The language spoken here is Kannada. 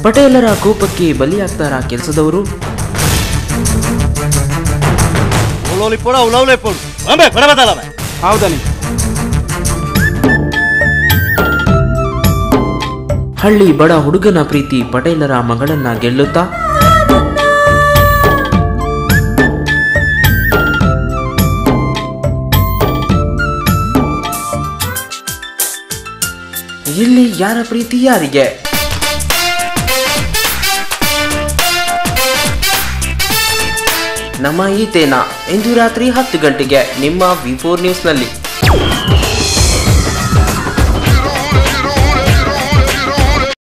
ಪಟೇಲರ ಕೋಪಕ್ಕೆ ಬಲಿಯಾಗ್ತಾರಾ ಕೆಲಸದವರು ಉಳೋಲಿ ಪೋಡ ಉಳೋಲಿ ಪೋಡು ಬಂಬೆ ಬರಬತ್ತಲ್ಲ ಹೌದನಿ ಹಳ್ಳಿ ಬಡ ಹುಡುಗನ ಪ್ರೀತಿ ಪಟೇಲರ ಮಗಳನ್ನ ಗೆಲ್ಲುತ್ತಾ ಇಲ್ಲಿ ಯಾರ ಪ್ರೀತಿ ಯಾರಿಗೆ ನಮ್ಮ ಈತೇನ ಇಂದು ರಾತ್ರಿ ಹತ್ತು ಗಂಟೆಗೆ ನಿಮ್ಮ ವಿ ಫೋರ್ ನ್ಯೂಸ್ನಲ್ಲಿ